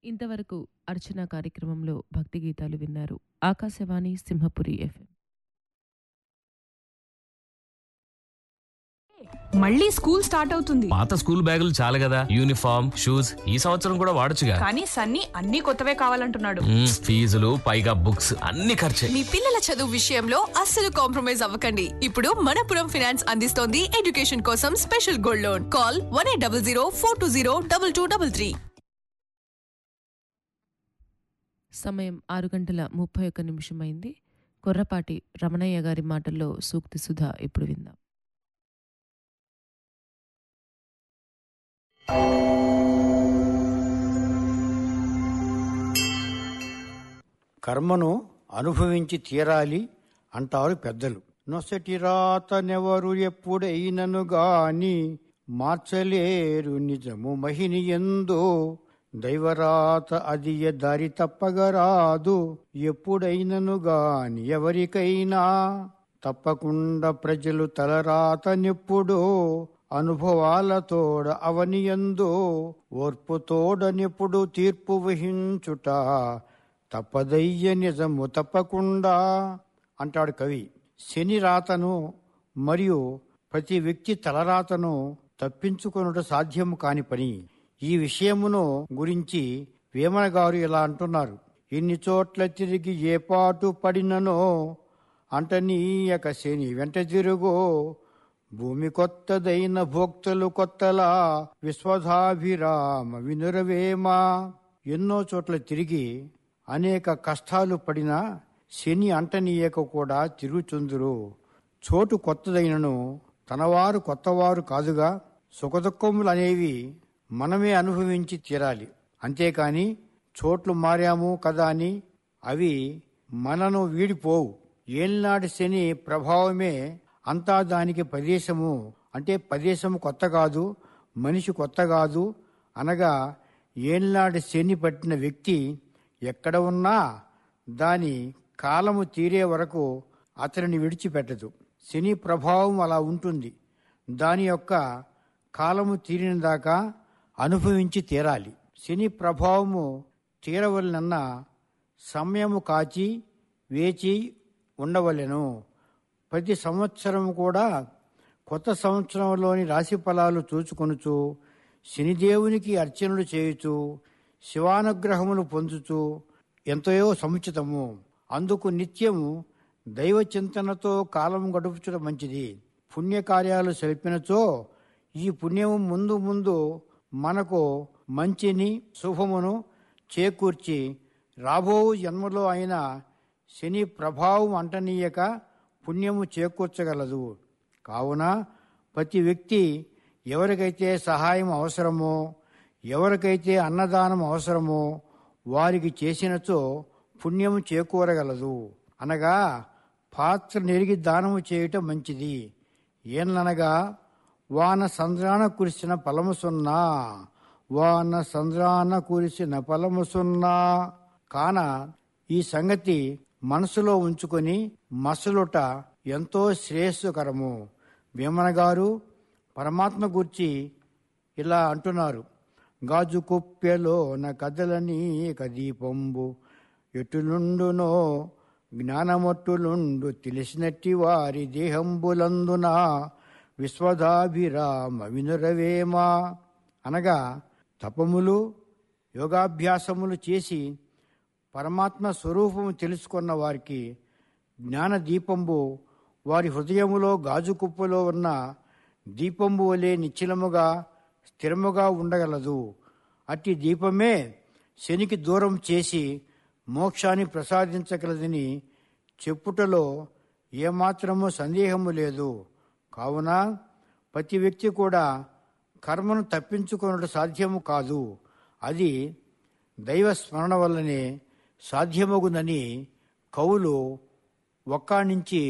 ఇంతవరకు అర్చన కార్యక్రమంలో భక్తి గీతాలు విన్నారు ఆకాశవాణి సింహపురి ఎఫ్ఎం మళ్ళీ స్కూల్ స్టార్ట్ అవుతుంది పాత స్కూల్ బ్యాగులు చాలు కదా యూనిఫామ్ షూస్ ఈ సంవత్సరం కూడా వాడొచ్చుగా కానీ సన్నీ అన్ని కొత్తవే కావాలంటున్నాడు మ్మ్, ఫీజులు పైగా బుక్స్ అన్ని ఖర్చే మీ పిల్లల చదువు విషయంలో అస్సలు కాంప్రమైజ్ అవ్వకండి ఇప్పుడు మనపురం ఫైనాన్స్ అందిస్తోంది ఎడ్యుకేషన్ కోసం special gold loan call one eight double zero four two zero double two double three సమయం ఆరు గంటల ముప్పై ఒక్క నిమిషం అయింది కొర్రపాటి రమణయ్య గారి మాటల్లో సూక్తి సుధా ఇప్పుడు విందాం కర్మను అనుభవించి తీరాలి అంటారు పెద్దలు నొసటి రాతనెవరు ఎప్పుడైనను గాని మార్చలేరు నిజము మహిని ఎందో దైవరాత అది ఎ దారి తప్పగరాదు ఎప్పుడైనను గాని ఎవరికైనా తప్పకుండా ప్రజలు తలరాతనెప్పుడో అనుభవాలతోడ అవనియందో ఓర్పుతోడనెప్పుడు తీర్పు వహించుట తప్పదయ్య నిజము తప్పకుండా అంటాడు కవి శని రాతను మరియు ప్రతి వ్యక్తి తలరాతను తప్పించుకొనుట సాధ్యము కాని పని ఈ విషయమును గురించి వేమన గారు ఇలా అంటున్నారు ఎన్ని చోట్ల తిరిగి ఏ పాటు పడిననో అంటనీయక శని వెంట తిరుగో భూమి కొత్తదైన భోక్తలు కొత్తలా విశ్వధాభిరామ వినురవేమ ఎన్నో చోట్ల తిరిగి అనేక కష్టాలు పడినా శని అంటనీయక కూడా తిరుగుచుందురు చోటు కొత్తదైనను తనవారు కొత్తవారు కాదుగా సుఖదుఖములు అనేవి మనమే అనుభవించి తీరాలి అంతేకాని చోట్లు మారాము కదా అని అవి మనను వీడిపోవు ఏలినాటి శని ప్రభావమే అంతా దానికి ప్రదేశము అంటే ప్రదేశము కొత్త కాదు మనిషి కొత్త కాదు అనగా ఏలినాటి శని పట్టిన వ్యక్తి ఎక్కడ ఉన్నా దాని కాలము తీరే వరకు అతనిని విడిచిపెట్టదు శని ప్రభావం అలా ఉంటుంది దాని యొక్క కాలము తీరిన దాకా అనుభవించి తీరాలి శని ప్రభావము తీరవలనన్న సమయము కాచి వేచి ఉండవలెను ప్రతి సంవత్సరం కూడా కొత్త సంవత్సరంలోని రాశి ఫలాలు చూచుకొనుచు శనిదేవునికి అర్చనలు చేయుచు శివానుగ్రహములు పొందుచు ఎంతయో సముచితము అందుకు నిత్యము దైవ చింతనతో కాలం గడుపుచడం మంచిది పుణ్యకార్యాలు సెల్పినచో ఈ పుణ్యము ముందు ముందు మనకు మంచిని శుభమును చేకూర్చి రాబో జన్మలో అయిన శని ప్రభావం అంటనీయక పుణ్యము చేకూర్చగలదు కావున ప్రతి వ్యక్తి ఎవరికైతే సహాయం అవసరమో ఎవరికైతే అన్నదానం అవసరమో వారికి చేసినచో పుణ్యము చేకూరగలదు అనగా పాత్ర నెరిగి దానము చేయటం మంచిది ఏననగా వాన సంద్రాన కురిసిన ఫలము సున్నా వాన సంద్రాన కురిసిన ఫలము సున్నా కాన ఈ సంగతి మనసులో ఉంచుకొని మసలుట ఎంతో శ్రేయస్సుకరము వేమన గారు పరమాత్మ గురించి ఇలా అంటున్నారు గాజు కుప్పెలో నా కదలని దీపంబు ఎటులుండునో జ్ఞానమొట్టులుండు తెలిసినట్టి వారి దేహంబులందున విశ్వదాభిరామ వినురవేమ అనగా తపములు యోగాభ్యాసములు చేసి పరమాత్మ స్వరూపము తెలుసుకున్న వారికి జ్ఞాన దీపంబు వారి హృదయములో గాజు కుప్పలో ఉన్న దీపంబు వలె నిశ్చలముగా స్థిరముగా ఉండగలదు అట్టి దీపమే శనికి దూరం చేసి మోక్షాన్ని ప్రసాదించగలదని చెప్పుటలో ఏమాత్రము సందేహము లేదు కావున ప్రతి వ్యక్తి కూడా కర్మను తప్పించుకొనుట సాధ్యము కాదు అది దైవ స్మరణ వల్లనే సాధ్యమగునని కవులు ఒక్కా నుంచి